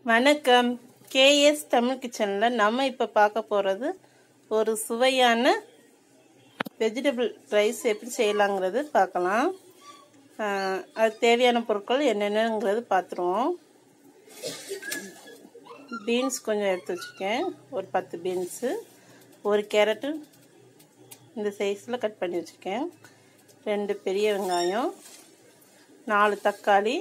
வணக்கம் கேஎஸ் தமிழ் கிச்சனில் நம்ம இப்போ பார்க்க போகிறது ஒரு சுவையான வெஜிடபிள் ரைஸ் எப்படி செய்யலாங்கிறது பார்க்கலாம் ஆஹ் அது தேவையான பொருட்கள் என்னென்னங்கிறது பார்த்துருவோம் பீன்ஸ் கொஞ்சம் எடுத்து வச்சுருக்கேன் ஒரு பத்து பீன்ஸு ஒரு கேரட்டு இந்த சைஸில் கட் பண்ணி வச்சுருக்கேன் ரெண்டு பெரிய வெங்காயம் நாலு தக்காளி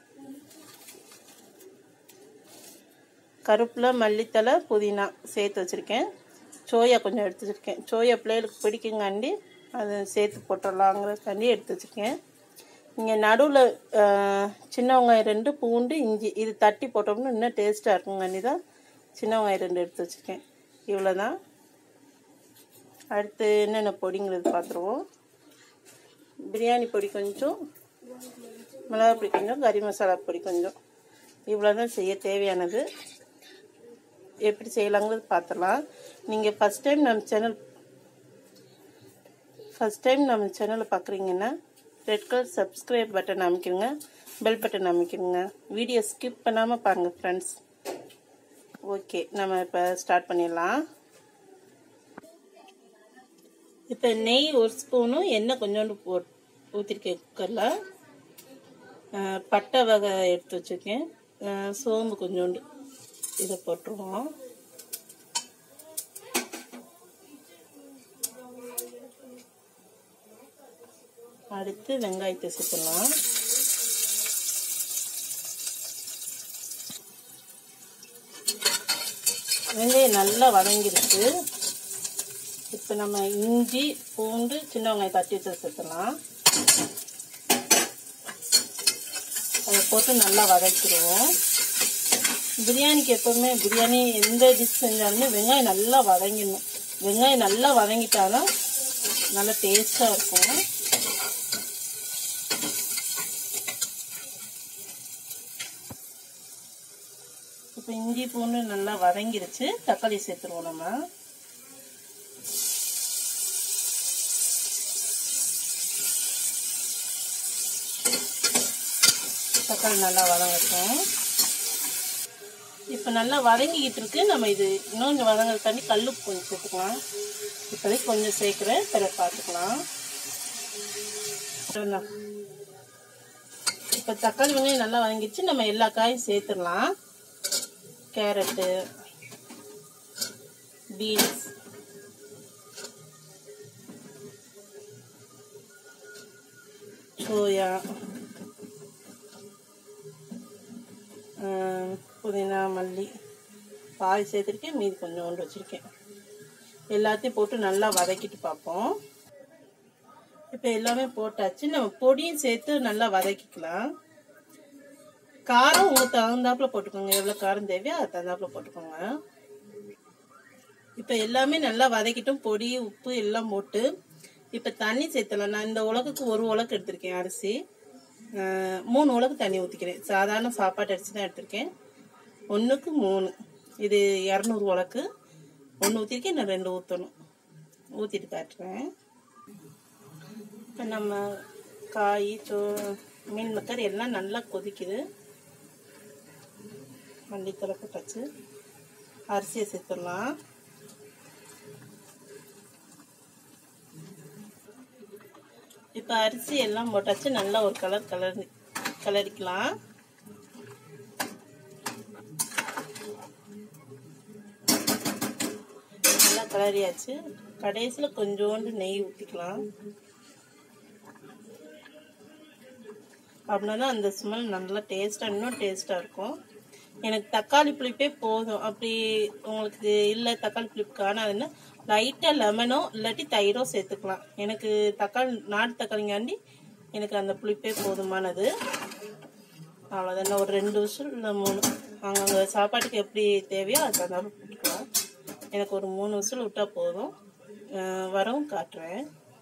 கருப்பில் மல்லித்தலை புதினா சேர்த்து வச்சுருக்கேன் சோயா கொஞ்சம் எடுத்து வச்சுருக்கேன் சோயா பிள்ளைகளுக்கு பிடிக்குங்காண்டி அதை சேர்த்து போட்டுடலாங்கிறதுக்காண்டி எடுத்து வச்சுருக்கேன் இங்கே நடுவில் சின்ன வெங்காயம் ரெண்டு பூண்டு இஞ்சி இது தட்டி போட்டோம்னா இன்னும் டேஸ்ட்டாக இருக்குங்காண்டி தான் சின்ன வெங்காயம் ரெண்டு எடுத்து வச்சுருக்கேன் இவ்வளோ தான் அடுத்து என்னென்ன பொடிங்கிறது பார்த்துருவோம் பிரியாணி பொடி கொஞ்சம் மிளகா பொடி கொஞ்சம் கறி மசாலா பொடி கொஞ்சம் இவ்வளோ தான் செய்ய தேவையானது எப்படி செய்யலாங்கிறது பார்த்துடலாம் நீங்கள் ஃபஸ்ட் டைம் நம்ம சேனல் ஃபஸ்ட் டைம் நம்ம சேனலை பார்க்குறீங்கன்னா ரெட் கலர் சப்ஸ்கிரைப் பட்டன் அமைக்கிடுங்க பெல் பட்டன் அமைக்கிடுங்க வீடியோ ஸ்கிப் பண்ணாமல் பாருங்கள் ஃப்ரெண்ட்ஸ் ஓகே நம்ம இப்போ ஸ்டார்ட் பண்ணிடலாம் இப்போ நெய் ஒரு ஸ்பூனும் எண்ணெய் கொஞ்சோண்டு போ ஊற்றிருக்கேன் குக்கரில் பட்டை வகை எடுத்து வச்சுருக்கேன் சோம்பு கொஞ்சோண்டு இதை போட்டுருவோம் அடுத்து வெங்காயத்தை சேர்த்துலாம் வெங்காயம் நல்லா வதங்கிருக்கு இப்போ நம்ம இஞ்சி பூண்டு சின்ன வெங்காயம் தட்டி வச்சு சேர்த்துலாம் அதை போட்டு நல்லா வதக்கிடுவோம் பிரியாணிக்கு எப்போவுமே பிரியாணி எந்த டிஷ் செஞ்சாலுமே வெங்காயம் நல்லா வதங்கிடணும் வெங்காயம் நல்லா வதங்கிட்டாதான் நல்லா டேஸ்ட்டாக இருக்கும் இப்போ இஞ்சி பூண்டு நல்லா வதங்கிருச்சு தக்காளி சேர்த்துருவோம் நம்ம தக்காளி நல்லா வதங்கட்டும் இப்போ நல்லா வதங்கிக்கிட்டு இருக்கு நம்ம இது இன்னொன்று வதங்குறது தண்ணி கல்லுப்பு கொஞ்சம் சேர்த்துக்கலாம் இப்போதைக்கு கொஞ்சம் சேர்க்குறேன் பிறகு பார்த்துக்கலாம் இப்போ தக்காளி வெங்காயம் நல்லா வதங்கிடுச்சு நம்ம எல்லா காயும் சேர்த்துடலாம் கேரட்டு பீன்ஸ் சோயா புதினா மல்லி பாதி சேர்த்துருக்கேன் மீதி கொஞ்சோண்டு வச்சுருக்கேன் எல்லாத்தையும் போட்டு நல்லா வதக்கிட்டு பார்ப்போம் இப்போ எல்லாமே போட்டாச்சு நம்ம பொடியும் சேர்த்து நல்லா வதக்கிக்கலாம் காரம் உங்களுக்கு தகுந்தாப்புல போட்டுக்கோங்க எவ்வளோ காரம் தேவையோ அது தகுந்தாப்புல போட்டுக்கோங்க இப்போ எல்லாமே நல்லா வதக்கிட்டும் பொடி உப்பு எல்லாம் போட்டு இப்போ தண்ணி சேர்த்தலாம் நான் இந்த உலகுக்கு ஒரு உலக்கு எடுத்திருக்கேன் அரிசி மூணு உலக்கு தண்ணி ஊற்றிக்கிறேன் சாதாரண சாப்பாட்டு அரிசி தான் எடுத்திருக்கேன் ஒன்றுக்கு மூணு இது இரநூறு உலக்கு ஒன்று ஊற்றிருக்கேன் நான் ரெண்டு ஊற்றணும் ஊற்றிட்டு காட்டுறேன் இப்போ நம்ம காய் சோ மீன் மக்கர் எல்லாம் நல்லா கொதிக்குது மல்லித்தலை போட்டாச்சு அரிசியை சேர்த்துடலாம் இப்போ அரிசி எல்லாம் போட்டாச்சு நல்லா ஒரு கலர் கலர் கலரிக்கலாம் நல்லா கலரியாச்சு கடைசியில் கொஞ்சோண்டு நெய் ஊற்றிக்கலாம் அப்படின்னா தான் அந்த ஸ்மெல் நல்லா டேஸ்ட்டாக இன்னும் டேஸ்ட்டாக இருக்கும் எனக்கு தக்காளி புளிப்பே போதும் அப்படி உங்களுக்கு இல்லை தக்காளி புளிப்பு காணாதுன்னா லைட்டாக லெமனோ இல்லாட்டி தயிரோ சேர்த்துக்கலாம் எனக்கு தக்காளி நாட்டு தக்காளிங்காண்டி எனக்கு அந்த புளிப்பே போதுமானது அவ்வளோதான் ஒரு ரெண்டு வருஷம் இல்லை மூணு அங்கே சாப்பாட்டுக்கு எப்படி தேவையோ அது தகுந்தாலும் போட்டுக்கலாம் எனக்கு ஒரு மூணு வருஷம் விட்டால் போதும் வரவும் காட்டுறேன்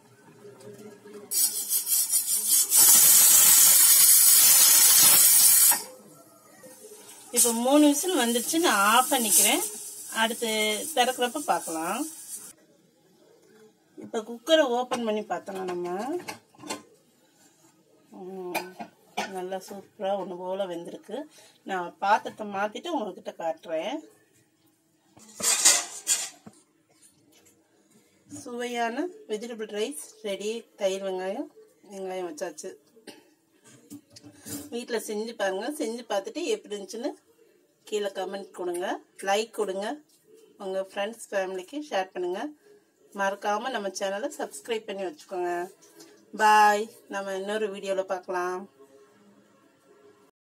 இப்போ மூணு விசில் வந்துருச்சு நான் ஆஃப் பண்ணிக்கிறேன் அடுத்து திறக்கிறப்ப பார்க்கலாம் இப்போ குக்கரை ஓப்பன் பண்ணி பார்த்தலாம் நம்ம நல்லா சூப்பராக ஒன்று போல் வெந்திருக்கு நான் பாத்திரத்தை மாற்றிட்டு உங்கள்கிட்ட காட்டுறேன் சுவையான வெஜிடபிள் ரைஸ் ரெடி தயிர் வெங்காயம் வெங்காயம் வச்சாச்சு வீட்டில் செஞ்சு பாருங்கள் செஞ்சு பார்த்துட்டு எப்படி இருந்துச்சுன்னு கீழே கமெண்ட் கொடுங்க லைக் கொடுங்க உங்கள் ஃப்ரெண்ட்ஸ் ஃபேமிலிக்கு ஷேர் பண்ணுங்கள் மறக்காமல் நம்ம சேனலை சப்ஸ்கிரைப் பண்ணி வச்சுக்கோங்க பாய் நம்ம இன்னொரு வீடியோவில் பார்க்கலாம்